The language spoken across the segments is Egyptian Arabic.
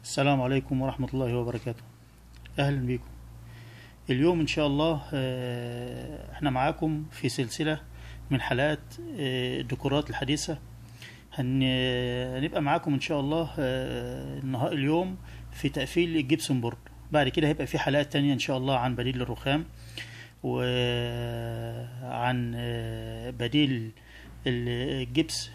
السلام عليكم ورحمة الله وبركاته أهلا بكم اليوم إن شاء الله آه، احنا معاكم في سلسلة من حلقات آه، الديكورات الحديثة هن- هنبقى معاكم إن شاء الله آه، النهار اليوم في تقفيل الجبسون بورد بعد كده هيبقى في حلقات تانية إن شاء الله عن بديل الرخام وعن آه، بديل الجبس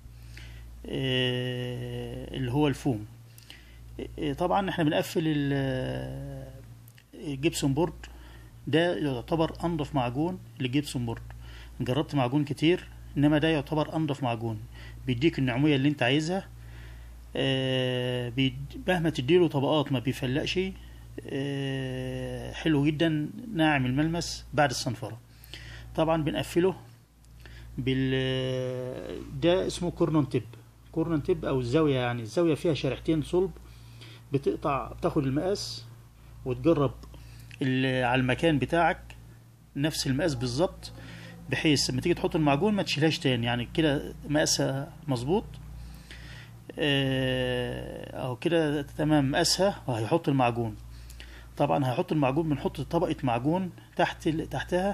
آه، اللي هو الفوم آه، طبعا احنا بنقفل ال- الجبسون بورد ده يعتبر انضف معجون للجبسون بورد جربت معجون كتير انما ده يعتبر انضف معجون بيديك النعوميه اللي انت عايزها آه، بيد- مهما تديله طبقات ما بيفلقش آه، حلو جدا ناعم الملمس بعد الصنفره طبعا بنقفله بال ده اسمه كورنون تيب كورنون تيب او الزاويه يعني الزاويه فيها شريحتين صلب بتقطع بتاخد المقاس وتجرب ال- على المكان بتاعك نفس المقاس بالظبط بحيث لما تيجي تحط المعجون ما تشيلهاش تاني يعني كده مقاسها مظبوط آه، او كده تمام مقاسها وهيحط المعجون طبعا هيحط المعجون بنحط طبقة معجون تحت تحتها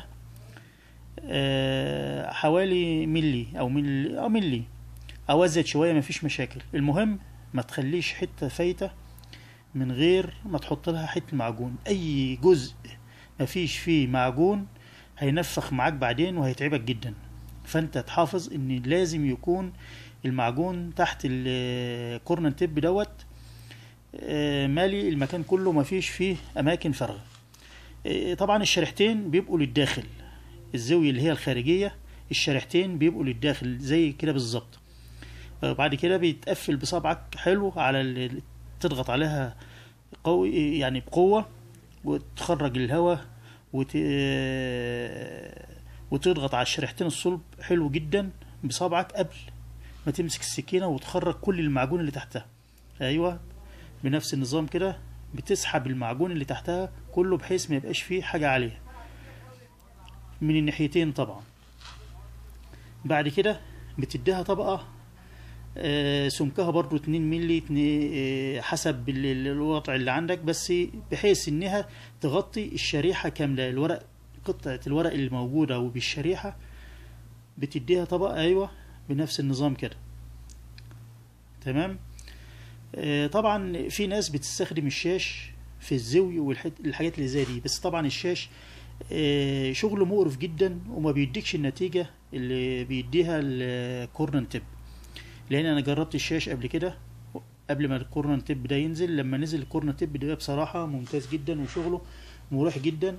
آه، حوالي ملي او ملي او ملي او ازيد شويه مفيش مشاكل المهم ما تخليش حته فايته من غير ما تحط لها حته معجون اي جزء مفيش فيه معجون هينفخ معاك بعدين وهيتعبك جدا فانت تحافظ ان لازم يكون المعجون تحت الكورنر تيب دوت آه، مالي المكان كله مفيش فيه اماكن فارغه آه، طبعا الشريحتين بيبقوا للداخل الزاويه اللي هي الخارجيه الشريحتين بيبقوا للداخل زي كده بالظبط آه، بعد كده بيتقفل بصبعك حلو على ال- تضغط عليها قوي يعني بقوة وتخرج الهواء وت... آه، وتضغط على الشريحتين الصلب حلو جدا بصبعك قبل ما تمسك السكينة وتخرج كل المعجون اللي تحتها ايوه بنفس النظام كده بتسحب المعجون اللي تحتها كله بحيث ما يبقاش فيه حاجة عليه من الناحيتين طبعا بعد كده بتديها طبقة آه، سمكها برضو 2 ملي اتنين- آه، حسب ال- ال- الوضع اللي عندك بس بحيث انها تغطي الشريحة كاملة الورق قطعة الورق اللي موجودة وبالشريحة بتديها طبقة ايوه بنفس النظام كده تمام آه، طبعا في ناس بتستخدم الشاش في الزوي والحاجات اللي زي دي بس طبعا الشاش آه، شغله مقرف جدا وما بيديكش النتيجة اللي بيديها الكورنر تيب لان انا جربت الشاش قبل كده قبل ما الكورنر تيب ده ينزل لما نزل الكورنر تيب ده بصراحة ممتاز جدا وشغله مريح جدا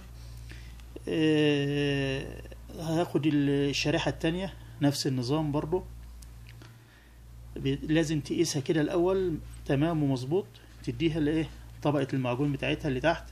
آه، هاخد الشريحة التانية نفس النظام برضو بي- لازم تقيسها كده الاول تمام ومظبوط تديها الايه طبقة المعجون بتاعتها اللي تحت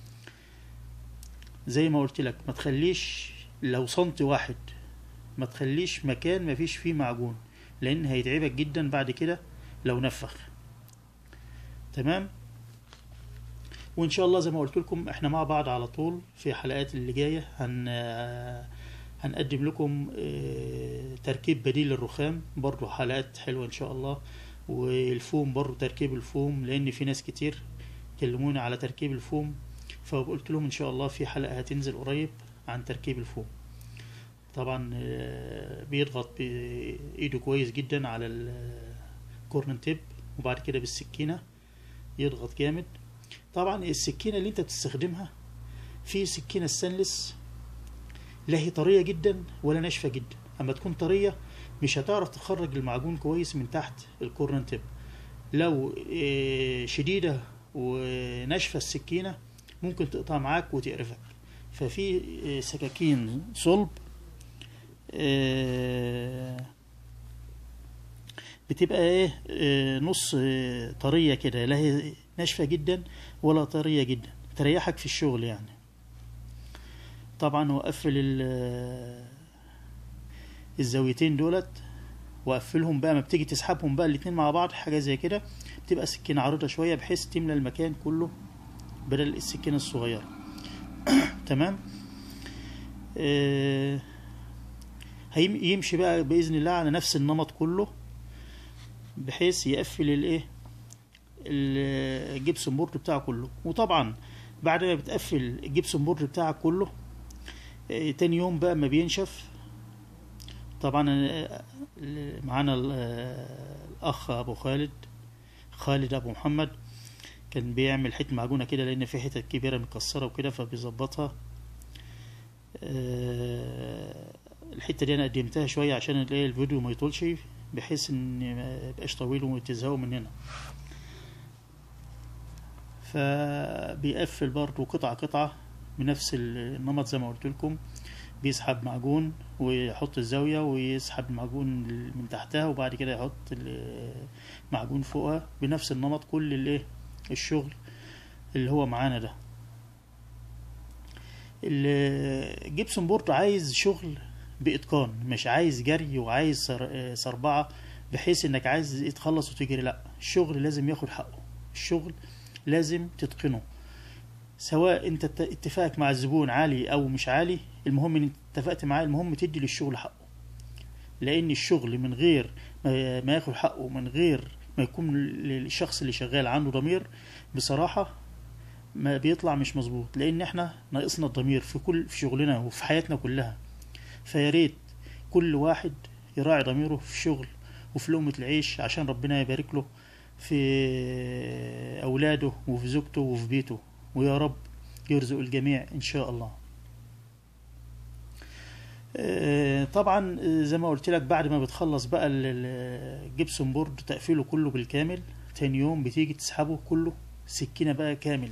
زي ما قلت لك ما تخليش لو سنتي واحد ما تخليش مكان ما فيش فيه معجون لان هيتعبك جدا بعد كده لو نفخ تمام وان شاء الله زي ما قلت لكم احنا مع بعض على طول في حلقات اللي جايه هن هنقدم لكم آه، تركيب بديل الرخام برضو حلقات حلوه ان شاء الله والفوم برضو تركيب الفوم لان في ناس كتير كلموني على تركيب الفوم فقلت لهم ان شاء الله في حلقه هتنزل قريب عن تركيب الفوم طبعا آه، بيضغط بايده كويس جدا على الكورنر تيب وبعد كده بالسكينه يضغط جامد طبعا السكينه اللي انت بتستخدمها في سكينه ستانلس لا هي طريه جدا ولا ناشفه جدا اما تكون طريه مش هتعرف تخرج المعجون كويس من تحت الكورنر تيب لو آه، شديده وناشفه السكينه ممكن تقطع معاك وتقرفك ففي آه، سكاكين صلب آه، بتبقى ايه آه، نص آه، طريه كده لا هي ناشفه جدا ولا طريه جدا تريحك في الشغل يعني طبعا واقفل ال- الزاويتين دولت واقفلهم بقى ما بتيجي تسحبهم بقى الاتنين مع بعض حاجه زي كده بتبقى سكينه عريضه شويه بحيث تملى المكان كله بدل السكينه الصغيره تمام آه، هيم- يمشي بقى باذن الله على نفس النمط كله بحيث يقفل الايه الجبسون بورد بتاعه كله وطبعا بعد ما بتقفل الجبسون بورد بتاعك كله آه، تاني يوم بقى ما بينشف طبعا آه، معانا ال- آه، الاخ ابو خالد خالد ابو محمد كان بيعمل حته معجونه كده لان في حتت كبيره مكسره وكده فبيظبطها آه، الحته دي انا قدمتها شويه عشان الاقي الفيديو ما يطولش بحيث ان ما يبقاش طويل وتزهقوا مننا فبيقفل برضه قطعه قطعه بنفس النمط زي ما قلت لكم بيسحب معجون ويحط الزاوية ويسحب المعجون من تحتها وبعد كده يحط المعجون فوقها بنفس النمط كل الايه الشغل اللي هو معانا ده الجبسون بورد عايز شغل بإتقان مش عايز جري وعايز سر- سربعة بحيث انك عايز تخلص وتجري لا الشغل لازم ياخد حقه الشغل لازم تتقنه سواء انت ات- اتفاقك مع الزبون عالي او مش عالي المهم ان انت اتفقت معاه المهم تدي للشغل حقه لان الشغل من غير ما ما ياخد حقه من غير ما يكون الشخص اللي شغال عنده ضمير بصراحة ما بيطلع مش مظبوط لان احنا ناقصنا الضمير في كل في شغلنا وفي حياتنا كلها فيا ريت كل واحد يراعي ضميره في الشغل وفي لقمة العيش عشان ربنا يبارك له في أولاده وفي زوجته وفي بيته ويا رب يرزق الجميع إن شاء الله آه، طبعا آه، زي ما قلت لك بعد ما بتخلص بقى ال- ال- الجبسون بورد تقفيله كله بالكامل تاني يوم بتيجي تسحبه كله سكينة بقى كامل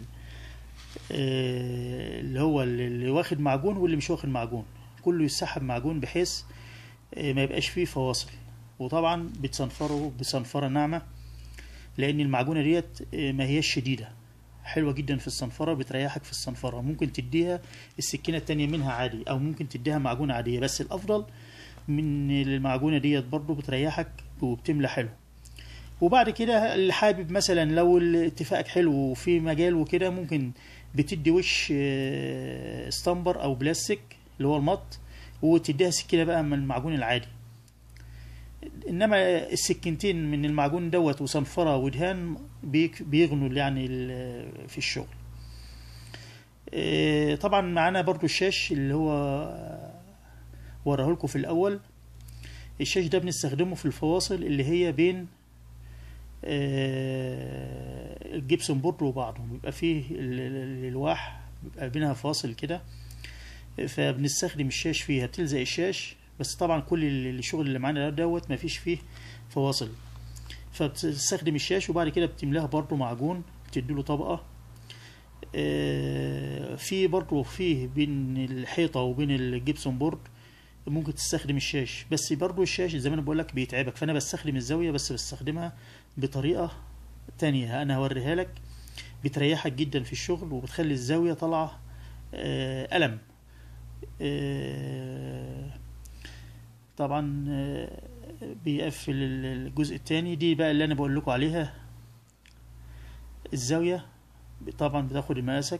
آه، اللي هو اللي اللي واخد معجون واللي مش واخد معجون كله يسحب معجون بحيث آه، ما يبقاش فيه فواصل وطبعا بتصنفره بصنفرة ناعمة لأن المعجونة ديت آه، ما هيش شديدة حلوة جدا في الصنفرة بتريحك في الصنفرة ممكن تديها السكينة التانية منها عادي أو ممكن تديها معجونة عادية بس الأفضل من المعجونة ديت برضو بتريحك وبتملى حلو وبعد كده اللي حابب مثلا لو اتفاقك حلو وفي مجال وكده ممكن بتدي وش آه، استمبر او بلاستيك اللي هو المط وتديها سكينه بقى من المعجون العادي انما السكينتين من المعجون دوت وصنفره ودهان بيك- بيغنوا يعني ال- في الشغل آه، طبعا معانا برضو الشاش اللي هو وراه لكم في الاول الشاش ده بنستخدمه في الفواصل اللي هي بين آه، الجبسون بورد وبعضه بيبقى فيه ال- ال- الالواح بيبقى بينها فاصل كده فبنستخدم الشاش فيها بتلزق الشاش بس طبعا كل ال- الشغل اللي معانا دوت مفيش فيه فواصل فبتستخدم الشاش وبعد كده بتملاها برضه معجون بتديله طبقة آه، في برضه فيه بين الحيطة وبين الجبسون بورد ممكن تستخدم الشاش بس برضه الشاش زي ما انا بقول لك بيتعبك فانا بستخدم الزاوية بس بستخدمها بطريقة تانية انا هوريها لك بتريحك جدا في الشغل وبتخلي الزاوية طالعة آه، قلم آه، طبعا آه، بيقفل ال- الجزء التاني دي بقى اللي انا بقول لكم عليها الزاوية طبعا بتاخد مقاسك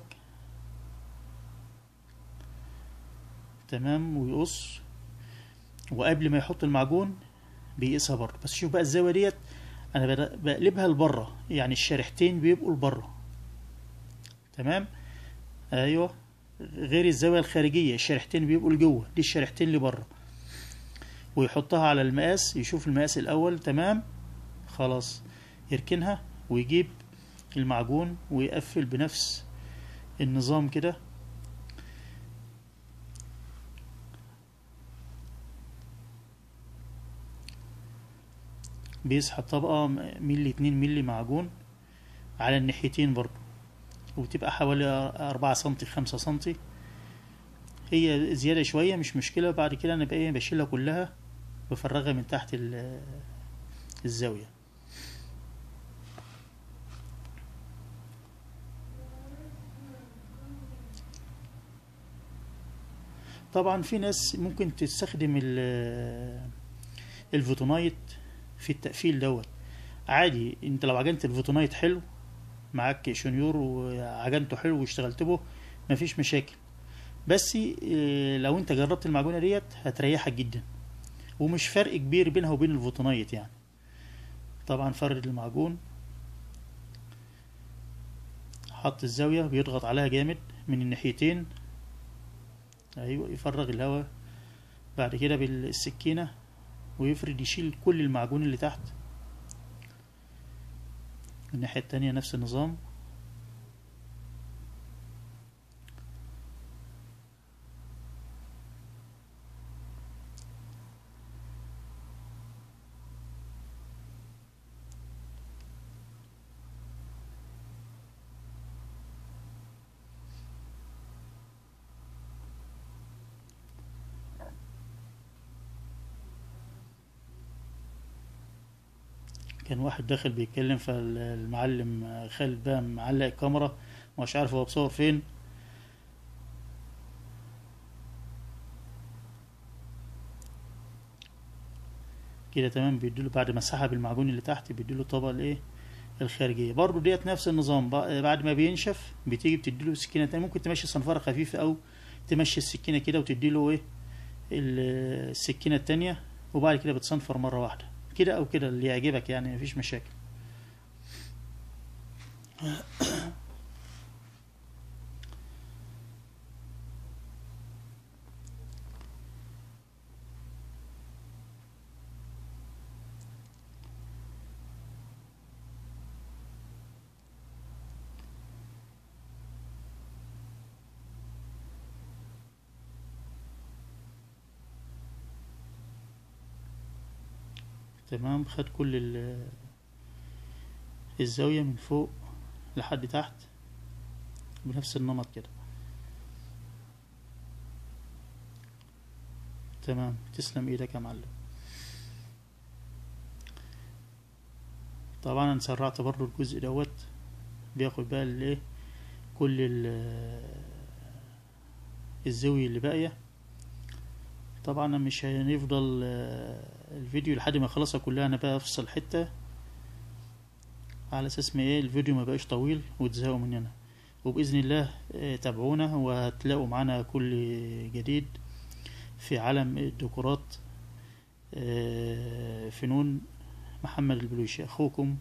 تمام ويقص وقبل ما يحط المعجون بيقيسها برضه بس شوف بقى الزاوية ديت انا بد- بقلبها لبره يعني الشريحتين بيبقوا لبره تمام ايوه غير الزاوية الخارجية الشريحتين بيبقوا لجوه دي الشريحتين لبره ويحطها على المقاس يشوف المقاس الأول تمام خلاص يركنها ويجيب المعجون ويقفل بنفس النظام كده بيسحب طبقة ملي اتنين ملي معجون على الناحيتين برضو وبتبقى حوالي أربعة سنتي خمسة سنتي هي زيادة شوية مش مشكلة بعد كده أنا بقى إيه بشيلها كلها بفرغها من تحت ال- الزاوية طبعا في ناس ممكن تستخدم ال- الفوتونايت في التقفيل دوت عادي انت لو عجنت الفوتونايت حلو معاك شنيور وعجنته حلو واشتغلت به مفيش مشاكل بس اه، لو انت جربت المعجونة ديت هتريحك جدا ومش فرق كبير بينها وبين الفوتونايت يعني طبعا فرد المعجون حط الزاوية بيضغط عليها جامد من الناحيتين ايوه يفرغ الهواء بعد كده بالسكينة ويفرد يشيل كل المعجون اللي تحت الناحية التانية نفس النظام كان واحد داخل بيتكلم فالمعلم خالد بقى معلق الكاميرا مش عارف هو بصور فين كده تمام بيديله بعد ما سحب المعجون اللي تحت بيديله الطبقة الايه الخارجية برضو ديت نفس النظام بعد ما بينشف بتيجي بتديله سكينة تانية ممكن تمشي صنفرة خفيفة او تمشي السكينة كده وتديله ايه السكينة التانية وبعد كده بتصنفر مرة واحدة كده او كده اللي يعجبك يعني مفيش مشاكل تمام خد كل ال- الزاوية من فوق لحد تحت بنفس النمط كده تمام تسلم ايدك يا معلم طبعا انا سرعت برضو الجزء دوت بياخد بقى الايه كل ال- الزاوية اللي باقية طبعا أنا مش هنفضل آه، الفيديو لحد ما اخلصها كلها انا بقى افصل حتة على اساس ما ايه الفيديو ما بقاش طويل وتزهقوا مننا وباذن الله آه، تابعونا وهتلاقوا معانا كل جديد في عالم الديكورات آه، فنون محمد البلوشي اخوكم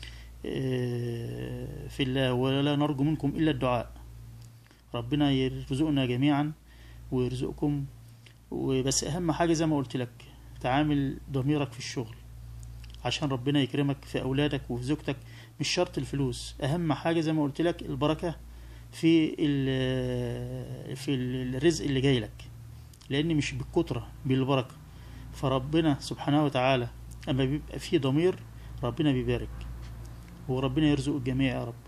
آه، في الله ولا نرجو منكم الا الدعاء ربنا يرزقنا جميعا ويرزقكم وبس اهم حاجة زي ما قلت لك تعامل ضميرك في الشغل عشان ربنا يكرمك في اولادك وفي زوجتك مش شرط الفلوس اهم حاجة زي ما قلت لك البركة في ال- في الرزق اللي جاي لك لان مش بالكترة بالبركة فربنا سبحانه وتعالى اما بيبقى فيه ضمير ربنا بيبارك وربنا يرزق الجميع يا رب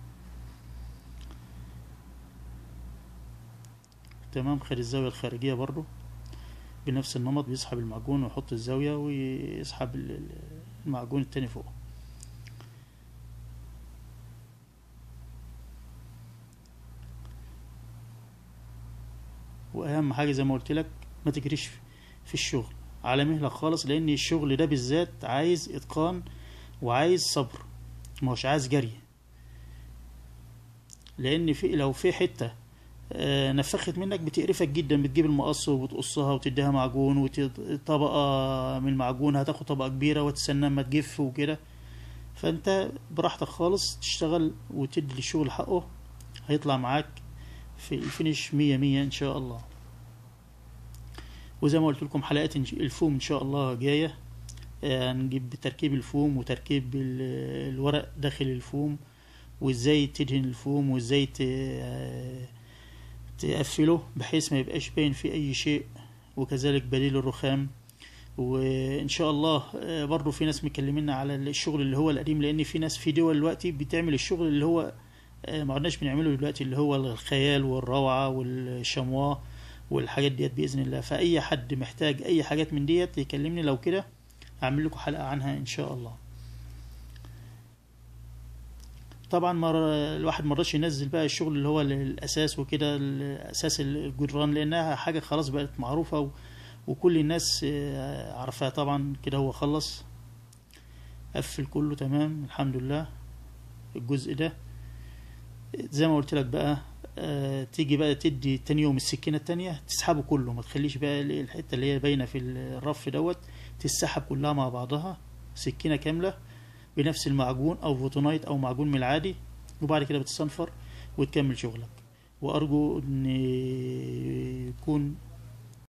تمام خد الزاوية الخارجية برضو بنفس النمط بيسحب المعجون ويحط الزاوية ويسحب ال- ال- المعجون التاني فوق واهم حاجة زي ما قلت لك ما تجريش في الشغل على مهلك خالص لان الشغل ده بالذات عايز اتقان وعايز صبر ما هوش عايز جري لان في لو في حته آه، نفخت منك بتقرفك جدا بتجيب المقص وبتقصها وتديها معجون وطبقة من المعجون هتاخد طبقة كبيرة وتستنى اما تجف وكده فانت براحتك خالص تشتغل وتدي للشغل حقه هيطلع معاك في الفينش مية مية ان شاء الله وزي ما قلت لكم حلقات إن- الفوم ان شاء الله جاية آه، هنجيب تركيب الفوم وتركيب ال- الورق داخل الفوم وازاي تدهن الفوم وازاي ت- آه، تقفله بحيث ما يبقاش باين فيه اي شيء وكذلك بديل الرخام وان شاء الله آه، برضو في ناس مكلمينا على الشغل اللي هو القديم لان في ناس في دول دلوقتي بتعمل الشغل اللي هو آه، ما عدناش بنعمله دلوقتي اللي هو الخيال والروعة والشمواه والحاجات ديت باذن الله فاي حد محتاج اي حاجات من ديت يكلمني لو كده اعمل لكم حلقة عنها ان شاء الله طبعا مر... الواحد مرضش ينزل بقى الشغل اللي هو الاساس وكده الاساس الجدران لانها حاجه خلاص بقت معروفه و... وكل الناس آه، عارفاها طبعا كده هو خلص قفل كله تمام الحمد لله الجزء ده زي ما قلت لك بقى آه، تيجي بقى تدي تاني يوم السكينه التانية تسحبه كله ما تخليش بقى ال- الحته اللي هي باينه في الرف دوت تسحب كلها مع بعضها سكينه كامله بنفس المعجون او فوتونايت او معجون من العادي وبعد كده بتصنفر وتكمل شغلك وارجو ان يكون